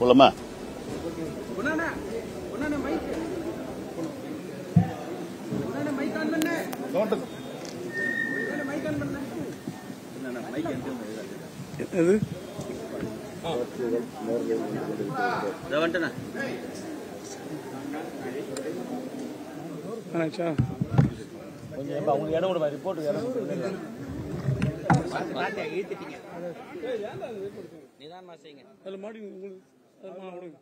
போலாமா ஒன்னாண்ணா ஒன்னாண்ணா மைக் ஒன்னாண்ணா மைக் ஆன் பண்ணு ஒன்னாண்ணா மைக் ஆன் பண்ணு எது ஆச்சா அவங்க இடம் விடுமா ரிப்போர்ட் இடம் விடுங்க நிதானமா செய்யுங்க அதில் மாடி உங்களுக்கு அதில் மா விடுங்க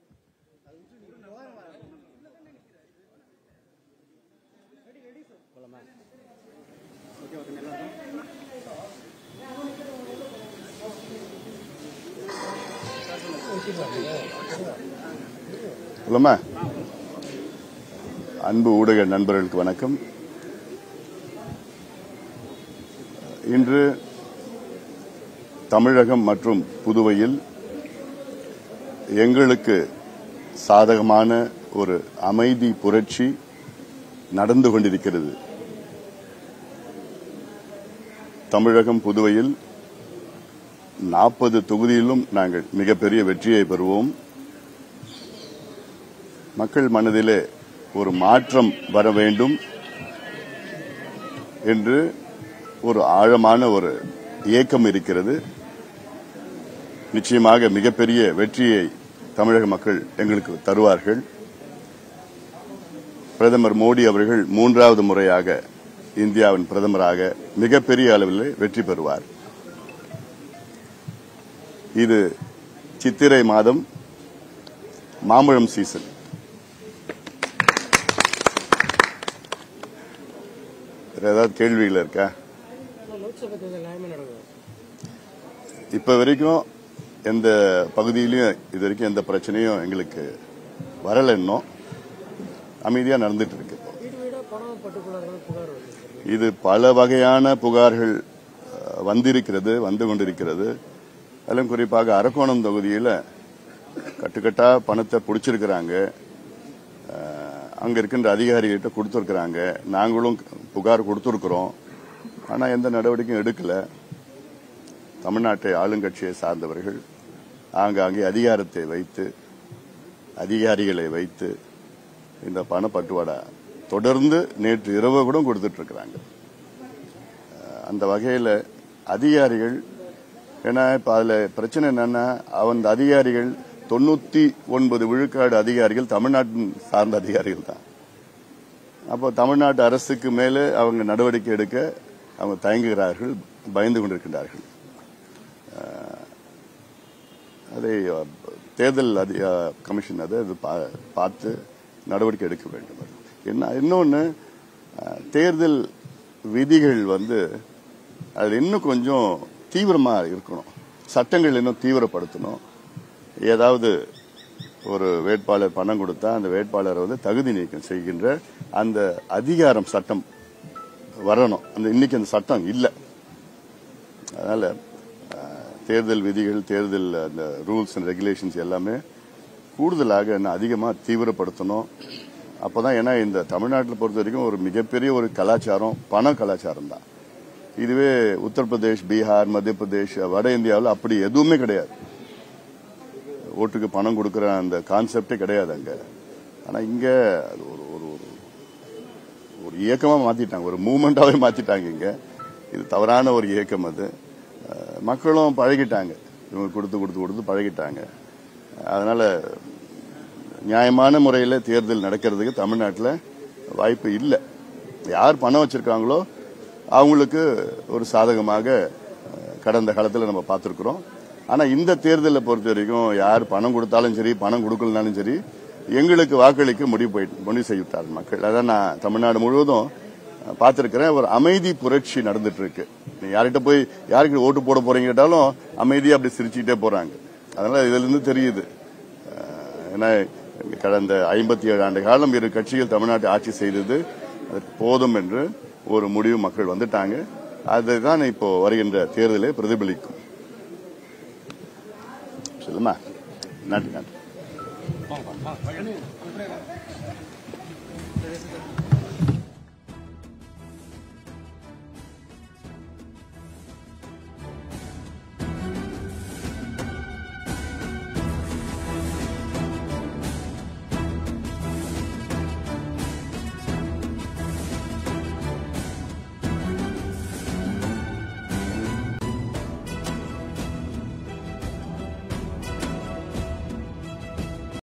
சொல்லுமா அன்பு ஊடக நண்பர்களுக்கு வணக்கம் இன்று தமிழகம் மற்றும் புதுவையில் எங்களுக்கு சாதகமான ஒரு அமைதி புரட்சி நடந்து கொண்டிருக்கிறது தமிழகம் புதுவையில் நாற்பது தொகுதியிலும் நாங்கள் மிகப்பெரிய வெற்றியை பெறுவோம் மக்கள் மனதிலே ஒரு மாற்றம் வர வேண்டும் என்று ஒரு ஆழமான ஒரு இயக்கம் இருக்கிறது நிச்சயமாக மிகப்பெரிய வெற்றியை தமிழக மக்கள் எங்களுக்கு தருவார்கள் பிரதமர் மோடி அவர்கள் மூன்றாவது முறையாக இந்தியாவின் பிரதமராக மிகப்பெரிய அளவில் வெற்றி பெறுவார் இது சித்திரை மாதம் மாம்பழம் சீசன் வேற ஏதாவது கேள்விகள் இருக்கா இப்ப வரைக்கும் எந்த பகுதியிலையும் இது வரைக்கும் எந்த பிரச்சனையும் எங்களுக்கு வரல இன்னும் அமைதியா நடந்துட்டு இருக்கு இப்போ. இது பல வகையான புகார்கள் அஹ், வந்திருக்கிறது வந்து கொண்டிருக்கிறது அதிலும் குறிப்பாக அரக்கோணம் தொகுதியில் கட்டுக்கட்டா பணத்தை பிடிச்சிருக்கிறாங்க அஹ், அங்க இருக்கின்ற அதிகாரிகிட்ட கொடுத்துருக்குறாங்க நாங்களும் புகார் கொடுத்துருக்குறோம் ஆனா எந்த நடவடிக்கையும் எடுக்கல தமிழ்நாட்டை ஆளுங்கட்சியை சார்ந்தவர்கள் ஆங்காங்கே அதிகாரத்தை வைத்து அதிகாரிகளை வைத்து இந்த பணப்பட்டுவாடா தொடர்ந்து நேற்று இரவு கூட கொடுத்துட்டு இருக்கிறாங்க அஹ், அந்த வகையில் அதிகாரிகள் ஏன்னா இப்ப அதுல பிரச்சனை என்னன்னா அந்த அதிகாரிகள் தொண்ணூத்தி ஒன்பது விழுக்காடு அதிகாரிகள் தமிழ்நாட்டின் சார்ந்த அதிகாரிகள் தான் அப்போ தமிழ்நாட்டு அரசுக்கு மேலே அவங்க நடவடிக்கை எடுக்க அவங்க தயங்குகிறார்கள் பயந்து கொண்டிருக்கின்றார்கள் அஹ், அதை அஹ், தேர்தல் அதி- அஹ், கமிஷன் அதை அது பா- பார்த்து நடவடிக்கை எடுக்க வேண்டும் என்ன இன்னொன்னு அஹ், தேர்தல் விதிகள் வந்து அதில் இன்னும் கொஞ்சம் தீவிரமா இருக்கணும் சட்டங்கள் இன்னும் தீவிரப்படுத்தணும் ஏதாவது ஒரு வேட்பாளர் பணம் கொடுத்தா அந்த வேட்பாளரை வந்து தகுதி நீக்கம் செய்கின்ற அந்த அதிகாரம் சட்டம் வரணும் அந்த இன்னைக்கு அந்த சட்டம் இல்லை அதனால அஹ், தேர்தல் விதிகள் தேர்தல் அந்த ரூல்ஸ் அண்ட் ரெகுலேஷன்ஸ் எல்லாமே கூடுதலாக இன்னும் அதிகமாக தீவிரப்படுத்தணும் அப்போதான் ஏன்னா இந்த தமிழ்நாட்டில் பொறுத்த வரைக்கும் ஒரு மிகப்பெரிய ஒரு கலாச்சாரம் பண கலாச்சாரம் தான் இதுவே உத்தரப்பிரதேஷ் பீகார் மத்திய பிரதேஷ் வட இந்தியாவில் அப்படி எதுவுமே கிடையாது ஓட்டுக்கு பணம் கொடுக்கிற அந்த கான்செப்டே கிடையாது அங்க ஆனா இங்க அது ஒரு ஒரு ஒரு- ஒரு இயக்கமா மாத்திட்டாங்க ஒரு மூமெண்டாவே மாத்திட்டாங்க இங்க இது தவறான ஒரு இயக்கம் அது அஹ், மக்களும் பழகிட்டாங்க இவங்க கொடுத்து கொடுத்து கொடுத்து பழகிட்டாங்க அதனால நியாயமான முறையில் தேர்தல் நடக்கிறதுக்கு தமிழ்நாட்டில் வாய்ப்பு இல்லை யார் பணம் வச்சிருக்காங்களோ அவங்களுக்கு ஒரு சாதகமாக அஹ், கடந்த காலத்தில் நம்ம பார்த்துருக்குறோம் ஆனால் இந்த தேர்தலை பொறுத்த வரைக்கும் யார் பணம் கொடுத்தாலும் சரி பணம் கொடுக்கலனாலும் சரி எங்களுக்கு வாக்களிக்க முடிவு போய் முடிவு செய்துவிட்டார் மக்கள் அதான் நான் தமிழ்நாடு முழுவதும் அஹ், பார்த்திருக்கிறேன் ஒரு அமைதி புரட்சி நடந்துட்டு இருக்கு நீ யார்கிட்ட போய் யாருக்கு ஓட்டு போட போறீங்க கேட்டாலும் அமைதியா அப்படி சிரிச்சுக்கிட்டே போறாங்க அதனால இதுல இருந்து தெரியுது அஹ், ஏன்னா கடந்த ஐம்பத்தி ஏழு ஆண்டு காலம் இரு கட்சிகள் தமிழ்நாட்டை ஆட்சி செய்தது அதற்கு போதும் என்று ஒரு முடிவு மக்கள் வந்துட்டாங்க அதுதான் இப்போ வருகின்ற தேர்தலை பிரதிபலிக்கும் சொல்லுமா நன்றி நன்றி